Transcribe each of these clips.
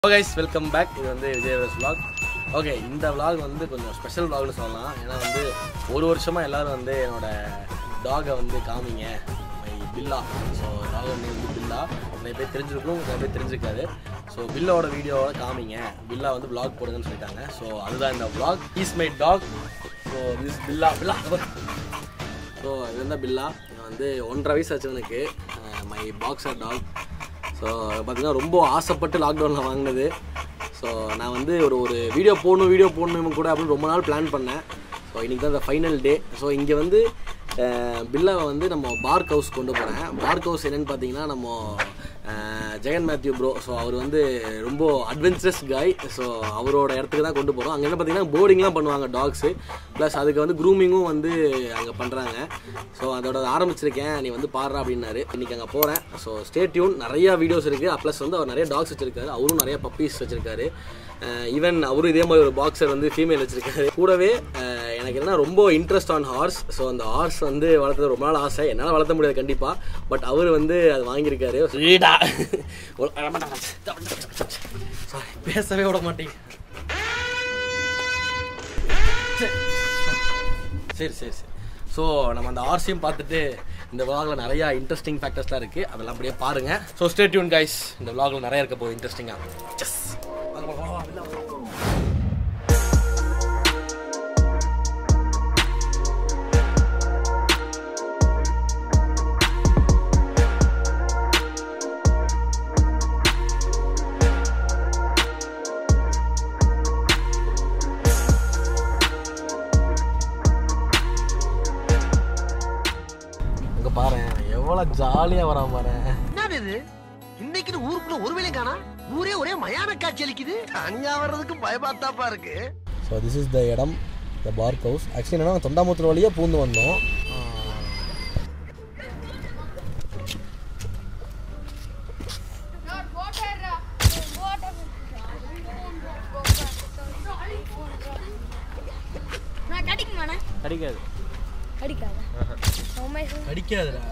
Guys welcome back இது வந்து விஜயவர்ஸ் vlog ஓகே இந்த vlog வந்து கொஞ்சம் ஸ்பெஷல் vlogனு சொல்லலாம் ஏன்னா வந்து ஒரு வருஷமாக எல்லாரும் வந்து என்னோட டாகை வந்து காமிங்க மை பில்லா ஸோ டாக் வந்து வந்து பில்லா நிறைய பேர் தெரிஞ்சிருக்கும் நிறைய பேர் தெரிஞ்சிருக்காது ஸோ பில்லாவோட வீடியோவோட காமிங்க பில்லா வந்து vlog போடுங்கன்னு சொல்லிட்டாங்க ஸோ அதுதான் இந்த vlog is my dog so this Billa Billa so இது வந்து பில்லா இவன் வந்து ஒன்றரை வயசு ஆச்சு எனக்கு மை பாக்ஸர் டாக் ஸோ பார்த்தீங்கன்னா ரொம்ப ஆசைப்பட்டு லாக்டவுனில் வாங்கினது ஸோ நான் வந்து ஒரு ஒரு வீடியோ போடணும் வீடியோ போடணும் கூட அப்படின்னு ரொம்ப நாள் பிளான் பண்ணேன் ஸோ இன்றைக்கி தான் ஃபைனல் டே ஸோ இங்கே வந்து அஹ், பில்லாவை வந்து நம்ம பார்க் ஹவுஸ் கொண்டு போகிறேன் பார்க் ஹவுஸ் என்னென்னு பார்த்தீங்கன்னா நம்ம அஹ், ஜெகன் மேத்யூ ப்ரோ ஸோ அவர் வந்து ரொம்ப அட்வென்ச்சரஸ் காய் ஸோ அவரோட இடத்துக்கு தான் கொண்டு போகிறோம் அங்கே என்ன பார்த்தீங்கன்னா போர்டிங்லாம் பண்ணுவாங்க டாக்ஸு ப்ளஸ் அதுக்கு வந்து க்ரூமிங்கும் வந்து அங்கே பண்ணுறாங்க ஸோ அதோட ஆரம்பிச்சிருக்கேன் நீ வந்து பாடுறா அப்படின்னாரு இன்றைக்கி அங்கே போகிறேன் ஸோ ஸ்டே டியூன் நிறையா வீடியோஸ் இருக்குது ப்ளஸ் வந்து அவர் நிறைய டாக்ஸ் வச்சிருக்காரு அவரும் நிறைய பப்பீஸ் வச்சிருக்காரு ஈவன் அவரும் இதே மாதிரி ஒரு பாக்ஸர் வந்து ஃபீமேல் வச்சிருக்காரு கூடவே அஹ், எனக்கு என்ன ரொம்ப இன்ட்ரெஸ்ட் ஆன் ஹார்ஸ் ஸோ அந்த ஹார்ஸ் வந்து வளர்த்தது ரொம்ப நாள் ஆசை என்னால் வளர்த்த முடியாது கண்டிப்பாக பட் அவர் வந்து அது வாங்கியிருக்காரு வீடா சாரி பேசவே விட மாட்டேங்க சரி சரி சரி ஸோ நம்ம அந்த ஆர்சியும் பார்த்துட்டு இந்த விலாகில் நிறையா இன்ட்ரெஸ்டிங் ஃபேக்டர்ஸ்லாம் இருக்குது அதெல்லாம் அப்படியே பாருங்கள் ஸோ ஸ்டே டியூன் கைஸ் இந்த விலாகில் நிறைய இருக்க போகுது இன்ட்ரெஸ்டிங்காக எஸ் இங்கே பாரு எவ்வளோ ஜாலியாக வரான் பாரு என்னது இது இன்னைக்கு ஊருக்குள்ள ஒரு வேலையும் காணா ஊரே ஒரே மயான காட்சி அளிக்குது தனியா வர்றதுக்கு பயமாத்தாப்பா இருக்கு ஸோ திஸ் இஸ் த இடம் த பார்க் ஹவுஸ் ஆக்சுவலி என்னன்னா தொண்டாமுத்தூர் வழியாக பூந்து வந்தோம் நான் கடிக்குமாண்ணா கிடைக்காது கடிக்காதா உண்மை சொல்லு. கிடைக்காதுடா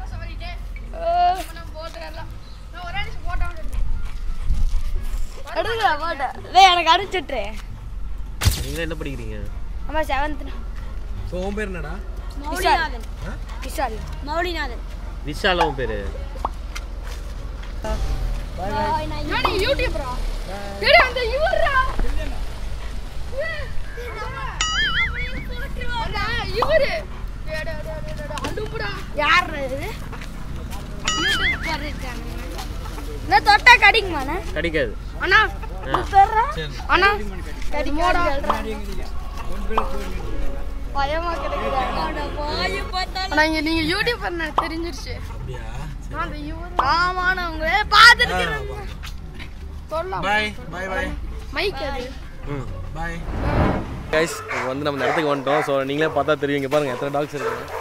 எடுக்கல போட்டோ டேய் எனக்கு அடிச்சுட்டு நீங்கள் என்ன படிக்கிறீங்க ஆமா செவன்த் ஸோ உன் பேர் என்னடா விஷால் விஷால் மௌலிநாதன் விஷால உன் பேரு நான் யூடியூப்ரா டேய் அந்த இவரா இவரு யார் இது என்ன தொட்டா கடிக்குமாண்ணா கிடைக்காது அண்ணா பெறா அண்ணா கடிமோடா பயமா கிடைக்குது நாங்க நீங்க யூடியூபர் நான் தெரிஞ்சிருச்சு ஆமாண்ணா உங்களே பார்த்துருக்கிறேன் சொல்லலாம் பாய் பாய் பாய் மைக் அது ம் பாய் கைஸ் இப்போ வந்து நம்ம இந்த இடத்துக்கு வந்துட்டோம் ஸோ நீங்களே பார்த்தா தெரியும் இங்கே பாருங்கள் எத்தனை டாக்ஸ் இருக்கு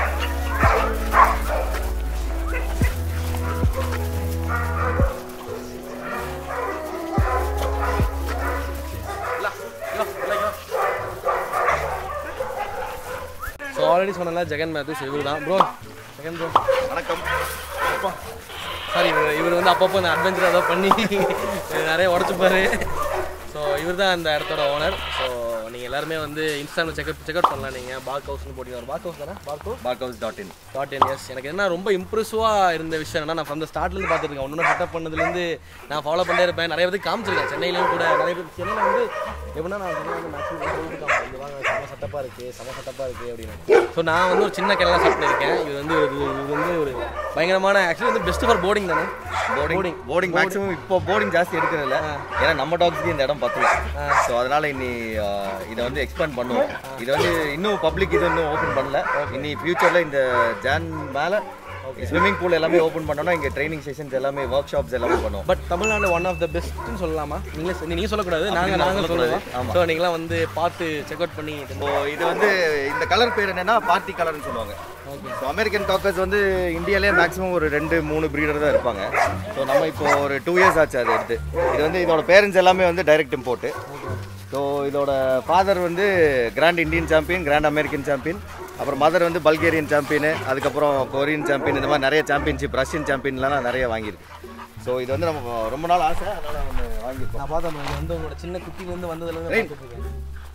ஸோ ஆல்ரெடி சொன்னல ஜெகன் மேத்யூஸ் இவர் தான் ப்ரோ ஜெகன் ப்ரோ வணக்கம் அப்பா சாரி இவர் இவர் வந்து அப்பப்போ இந்த அட்வென்ச்சர் ஏதோ பண்ணி நிறைய உடச்சுப்பாரு ஸோ இவர் தான் அந்த இடத்தோட ஓனர் ஸோ நீங்கள் எல்லாருமே வந்து இன்ஸ்டாவில் செக்அப் செக்அப் பண்ணலாம் நீங்கள் பார்க் ஹவுஸ்னு போட்டிங்க பார்க் ஹவுஸ் தானே park house park house dot in dot in yes எனக்கு என்ன ரொம்ப இம்ப்ரெசிவாக இருந்த விஷயம் என்னன்னா நான் ஃப்ரம் ஸ்டார்ட்லேருந்து பார்த்துருக்கேன் ஒன்று செட்டப் பண்ணதுலேருந்து நான் ஃபாலோ பண்ணிட்டே இருப்பேன் நிறைய பேருக்கு காமிச்சிருக்கேன் சென்னையிலும் கூட நிறைய பேர் சென்னையில் வந்து எப்படின்னா நான் சென்னையில் வந்து மேக்ஸிமம் சொல்லிட்டு காமிப்பேன் இங்க வாங்க செம செட்டப்பாக இருக்குது செம செட்டப்பாக இருக்குது அப்படின்னு ஸோ நான் வந்து ஒரு சின்ன கிளலாம் செட் பண்ணியிருக்கேன் இது வந்து ஒரு இது வந்து ஒரு பயங்கரமான ஆக்சுவலி வந்து பெஸ்ட் ஃபார் போர்டிங் தானே போர்டிங் போர்டிங் மேக்ஸிமம் இப்போ போர்டிங் ஜாஸ்தி எடுக்கிறது இல்ல ஏன்னா நம்ம டாக்ஸ்க்கு இந்த இடம் பத்தல ஸோ அதனால இனி ஆஹ், இதை வந்து எக்ஸ்பேண்ட் பண்ணுவோம் இது வந்து இன்னும் பப்ளிக் இது இன்னும் ஓப்பன் பண்ணல இனி ஃபியூச்சர்ல இந்த ஜான் மேல ஸ்விம்மிங் பூல் எல்லாமே ஓப்பன் பண்ணோம்னா இங்க ட்ரைனிங் செஷன்ஸ் எல்லாமே ஒர்க் ஷாப்ஸ் எல்லாமே பண்ணுவோம் but Tamil Nadu one of the பெஸ்ட்னு சொல்லலாமா நீங்களே நீங்கள் சொல்லக்கூடாது நாங்கள் அப்படி நாங்கள் சொல்லக்கூடாது. சொல்லுவோம் ஆமா. ஸோ நீங்களாம் வந்து பார்த்து செக் அவுட் பண்ணி ஸோ இது வந்து இந்த கலர் பேர் என்னன்னா பார்ட்டி கலர்னு சொல்லுவாங்க ஸோ அமெரிக்கன் காக்கர்ஸ் வந்து இந்தியாவிலே மேக்ஸிமம் ஒரு ரெண்டு மூணு ப்ரீடர் தான் இருப்பாங்க ஸோ நம்ம இப்போ ஒரு டூ இயர்ஸ் ஆச்சு அதை எடுத்து இது வந்து இதோட பேரண்ட்ஸ் எல்லாமே வந்து டைரக்ட் இம்போர்ட்டு ஸோ இதோட ஃபாதர் வந்து grand Indian champion grand American champion அப்புறம் மதர் வந்து பல்கேரியன் சாம்பியன் அதுக்கப்புறம் கொரியன் சாம்பியன் இந்த மாதிரி நிறைய சாம்பியன்ஷிப் ரஷ்யன் சாம்பியன்லாம் நிறைய வாங்கியிருக்கு ஸோ இது வந்து நம்ம ரொம்ப நாள் ஆசை அதனால ஒன்று வாங்கியிருக்கோம் நான் பார்த்தேன் bro. இது வந்து உங்களோட சின்ன குட்டிலேருந்து வந்ததுலேருந்து Right. பார்த்துட்டு இருக்கேன்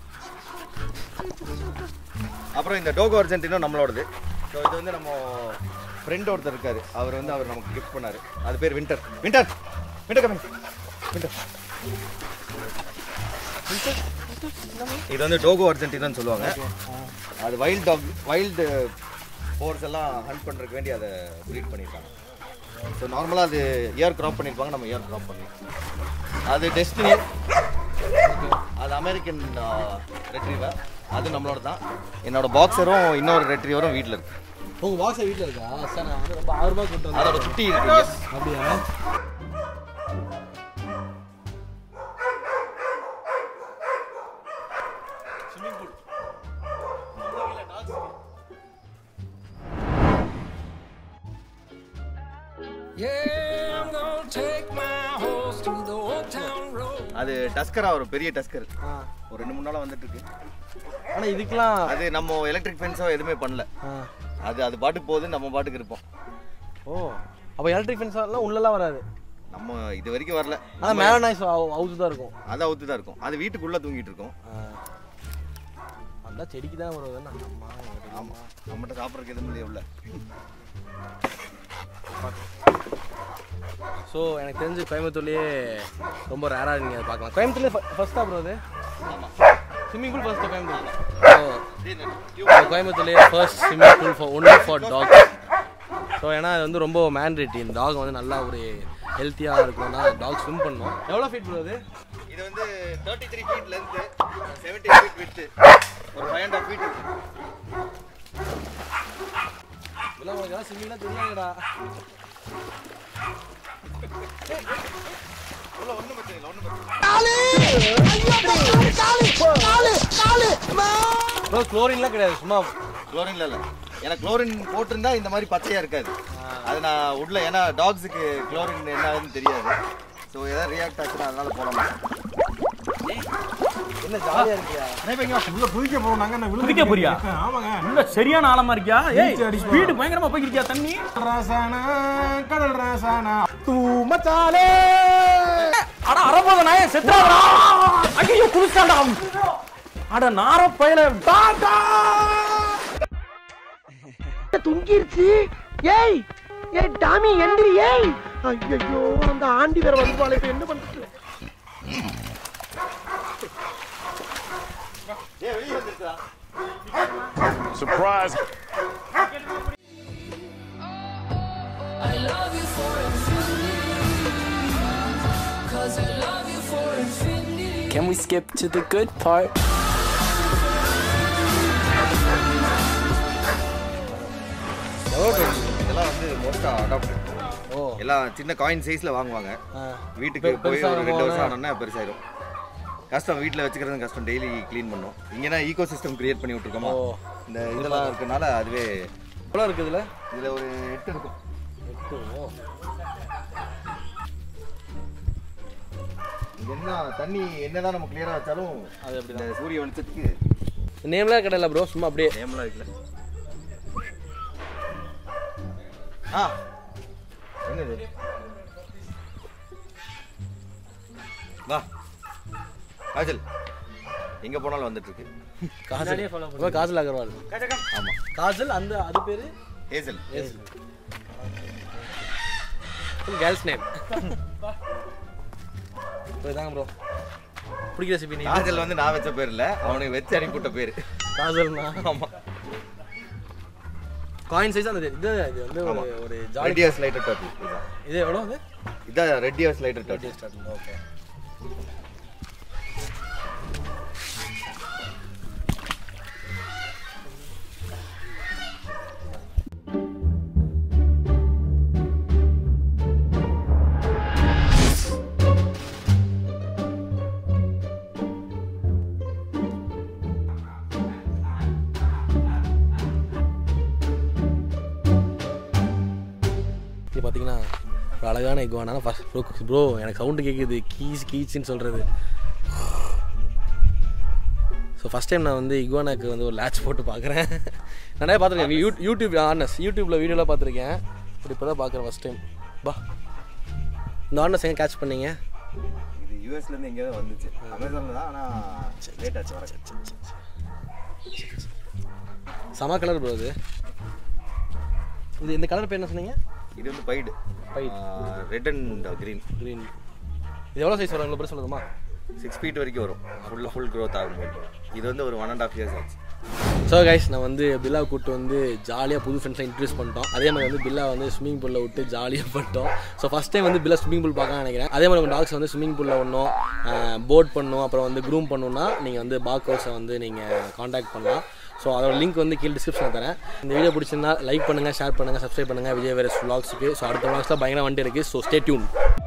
அப்புறம் இந்த டோகோ அர்ஜென்டினோ நம்மளோடது ஸோ இது வந்து நம்ம ஃப்ரெண்ட் ஒருத்தர் இருக்காரு அவர் வந்து அவர் நமக்கு கிஃப்ட் பண்ணாரு அது பேர் winter winter winter coming winter இது வந்து டோகோ அர்ஜென்டினான்னு சொல்லுவாங்க அது வைல்ட் டாக் வைல்டு ஃபோர்ஸ் எல்லாம் ஹண்ட் பண்ணுறதுக்கு வேண்டி அதை ப்ரீட் பண்ணியிருக்காங்க ஸோ நார்மலாக அது இயர் கிராப் பண்ணியிருப்பாங்க நம்ம இயர் கிராப் பண்ணியிருக்கோம் அது டெஸ்டினி அது அமெரிக்கன் ரெட்ரீவர் அது நம்மளோட தான் என்னோட பாக்ஸரும் இன்னொரு ரெட்ரீவரும் வீட்டில் இருக்கு உங்கள் பாக்ஸை வீட்டில் இருக்கா சார் நான் வந்து ரொம்ப ஆர்வமாக கூப்பிட்டு வந்தேன் அதோட குட்டி இருக்கு yes. அப்படியா அது டஸ்கரா ஒரு பெரிய டஸ்கர் ஒரு ரெண்டு மூணு நாளா வந்துட்டு இருக்கு ஆனால் இதுக்கெல்லாம் அது நம்ம எலக்ட்ரிக் ஃபென்ஸோ எதுவுமே பண்ணல ஆ. அது அது பாட்டுக்கு போகுது நம்ம பாட்டுக்கு இருப்போம் ஓ அப்போ எலக்ட்ரிக் ஃபென்ஸ் எல்லாம் உள்ளெல்லாம் வராது நம்ம இது வரைக்கும் வரல ஆனால் மேலே நாய்ஸ் அவுத்து தான் இருக்கும் அது அவுத்து தான் இருக்கும் அது வீட்டுக்குள்ள தூங்கிட்டு இருக்கோம் அதான் செடிக்கு தான் வருவது அம்மா ஆமா நம்மகிட்ட சாப்பிட்றதுக்கு எதுவும் இல்லையே உள்ள ஸோ எனக்கு தெரிஞ்சு கோயம்புத்தூர்லேயே ரொம்ப ரேராக நீங்கள் அதை பார்க்கலாம் கோயம்புத்தூர்லேயே ஃபர்ஸ்ட் தான் ப்ரோ அது swimming pool first Coimbatore so கோயம்புத்தூர்லேயே first swimming pool for only for dog so ஏன்னா அது வந்து ரொம்ப மேண்ட்ரேட்டி இந்த டாக் வந்து நல்லா ஒரு ஹெல்த்தியாக இருக்கணும்னா டாக் ஸ்விம் பண்ணணும் எவ்வளோ ஃபீட் ப்ரோ அது இது வந்து thirty three feet length seventy feet with ஒரு ஃபைவ் அண்ட் ஹாஃப் ஃபீட் இருக்கு இதெல்லாம் உனக்கு எல்லாம் ஸ்விம்மிங்லாம் தெரியாதுடா உள்ள ஒன்றும் பிரச்சனை இல்லை ஒன்றும் பிரச்சனை ப்ரோ குளோரின்லாம் கிடையாது சும்மா குளோரின்ல இல்லை ஏன்னா குளோரின் போட்டிருந்தா இந்த மாதிரி பச்சையா இருக்காது அது நான் உள்ள ஏன்னா டாக்ஸுக்கு குளோரின் என்ன ஆகுதுன்னு தெரியாது ஸோ ஏதாவது ரியாக்ட் ஆச்சுன்னா அதனால போட மாட்டேன் என்ன ஜாலியாக இருக்கியா உள்ள குதிக்க போறோம் நாங்க என்ன குதிக்க போறியா? ஆமாங்க உள்ள சரியான ஆழமா இருக்கியா ஏய் நீச்சல் அடிப்பா. ஸ்பீடு பயங்கரமா போய்க்கிறியா தண்ணி ராசானா கடல் ராசானா தூ மச்சாலே அட அரபோத நாய செத்துறாடா ஐயோ குளிச்சாடா அட நார பயல டாடா துங்கிருச்சு ஏய் ஏய் டாமி எந்திரி ஏய் ஐயோ அந்த ஆண்டி வேற வந்துவாளே இப்ப என்ன பண்றது Can we skip to the good part? இதெல்லாம் வந்து மோஸ்ட்டாக அடாப்டட் ஓ எல்லாம் சின்ன காயின் சைஸ்ல வாங்குவாங்க ஆ. வீட்டுக்கு பெ- போய் பெருசா ஒரு ரெண்டு வாங்குவாங்க. வருஷம் ஆனோன்னா பெருசாயிரும் கஷ்டம் வீட்டில் வச்சுக்கிறது கஷ்டம் டெய்லி க்ளீன் பண்ணோம் இங்கன்னா ஈகோ சிஸ்டம் கிரியேட் பண்ணி விட்டுருக்கோமா ஓ. இந்த இதெல்லாம் இருக்கனால அதுவே எவ்வளோ இருக்குது இதில் இதில் ஒரு எட்டு இருக்கும் எட்டு ஓ இது என்ன தண்ணி என்னதான் நம்ம கிளியரா வச்சாலும் அது அப்படிதான். இந்த சூரிய வெளிச்சத்துக்கு நேம்லாம் கிடையாது ப்ரோ சும்மா அப்படியே நேம்லாம் இருக்குல்ல ஆ என்னது வா காஜல் எங்க போனாலும் வந்துட்டு இருக்கு காஜல் bro, காஜல் அகர்வால் ஆமா காஜல் அந்த அது பேரு ஹேசல் கேர்ள்ஸ் நேம் இப்போ இதாங்க ப்ரோ பிடிக்கிற சிபி நீ காஜல் வந்து நான் வச்ச பேர் இல்ல அவனுக்கு வச்சு அனுப்பிவிட்ட பேரு காஜல்னா ஆமா காயின் சைஸ் அந்த இது இது வந்து ஒரு ஒரு jolly red ears slider turtle இதுதான் இது எவ்வளோ வந்து இதான் red ears slider turtle okay இது பார்த்தீங்கன்னா ஒரு அழகான இக்குவானா ஃபஸ்ட் ப்ரோ ப்ரோ எனக்கு சவுண்டு கேட்குது கீச் கீச்சுன்னு சொல்கிறது ஸோ ஃபஸ்ட் டைம் நான் வந்து இகுவானாக்கு வந்து ஒரு லேட்ச் போட்டு பார்க்குறேன் நிறைய பார்த்துருக்கேன் யூ யூடியூப் ஆனஸ் யூடியூப்பில் வீடியோலாம் பார்த்துருக்கேன் பட் இப்போ தான் பார்க்குறேன் ஃபஸ்ட் டைம் பா இந்த ஆர்னஸ் எங்கே கேட்ச் பண்ணீங்க இது யூஎஸ்லேருந்து எங்கேயோ வந்துச்சு அமேசானில் தான் ஆனால் லேட் ஆச்சு வர செம கலர் ப்ரோ இது இது இந்த கலர் பேர் என்ன சொன்னீங்க இது வந்து pied Pied. Red and green green இது எவ்வளோ சைஸ் வரும் எவ்வளோ சொல்லணுமா சிக்ஸ் ஃபீட் வரைக்கும் வரும் ஃபுல் ஃபுல் க்ரோத் ஆகும்போது இது வந்து ஒரு ஒன் அண்ட் ஆஃப் இயர்ஸ் ஆச்சு ஸோ கைஸ் நான் வந்து பில்லா கூட்டு வந்து ஜாலியாக புது ஃப்ரெண்ட்ஸை இன்ட்ரடியூஸ் பண்ணிட்டோம் அதே மாதிரி வந்து பில்லா வந்து ஸ்விம்மிங் பூலில் விட்டு ஜாலியாக பண்ணிட்டோம் ஸோ ஃபஸ்ட் டைம் வந்து பில்லா ஸ்விம்மிங் பூல் பார்க்க நினைக்கிறேன் அதே மாதிரி உங்கள் டாக்ஸ் வந்து ஸ்விம்மிங் பூலில் ஒன்றும் போட் பண்ணணும் அப்புறம் வந்து க்ரூம் பண்ணணும்னா நீங்கள் வந்து பாக் ஹவுஸை வந்து நீங்கள் காண்டாக்ட் பண்ணலாம் ஸோ அதோட லிங்க் வந்து கீழே டிஸ்கிரிப்ஷனில் தரேன் இந்த வீடியோ பிடிச்சிருந்தா லைக் பண்ணுங்கள் ஷேர் பண்ணுங்கள் சப்ஸ்கிரைப் பண்ணுங்கள் விஜய் வேரஸ் vlogsக்கு ஸோ அடுத்த vlogsல பயங்கர வண்டி இருக்குது ஸோ ஸ்டே டியூன்